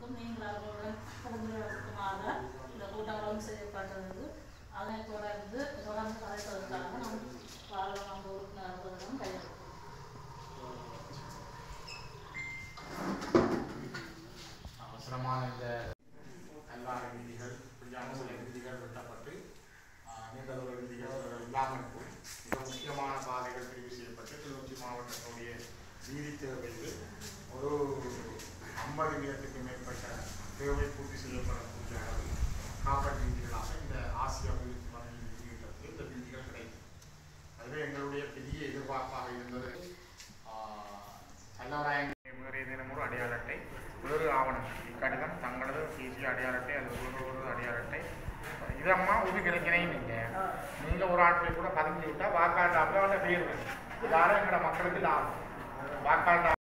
அவர்களுக்கும் நீங்கள் அவர்களுடன் கலந்துரையாடுமாறு இந்த கூட்டங்களும் செய்யப்பட்டது அதனை தொடர்ந்து தொடர்ந்து கலைப்பதற்காக நாம் பாராளுமன்ற உறுப்பினர்களிடம் கையெழுத்து அவசரமான இந்த கல்லாறு விதிகள் இப்படியான சில விதிகள் வெட்டப்பட்டு ஆஹ், நீண்டதொரு விதிகள் இல்லாமல் போய் மிக முக்கியமான பாதைகள் தெரிவு செய்யப்பட்டு கிளிநொச்சி மாவட்டத்தினுடைய வீதி தேவையில் ஒரு ஐம்பது வீதத்துக்கு மேற்பட்ட தேவை பூர்த்தி செய்யப்படக்கூடிய அளவில் காப்பீட்டு விதிகளாக இந்த ஆசிய அபிவிருத்தி வங்கி நிதியிடத்தில் இந்த விதிகள் கிடைக்கும் அதுவே எங்களுடைய பெரிய எதிர்பார்ப்பாக இருந்தது சல்லவராயன் வேறு ஏதேனும் ஒரு அடையாள அட்டை வேறு ஆவணம் இக்கடிதம் தங்களது தேசிய அடையாள அட்டை அல்லது வேறு ஒரு அடையாள அட்டை இதம்மா ஒரு கிடைக்கிறேன் இல்லை நீங்கள் ஒரு ஆட்களை கூட பதவி விட்டால் வாக்காளர் அவ்வளோ பேர் இதால எங்களோட மக்களுக்கு லாபம் வாக்காளர்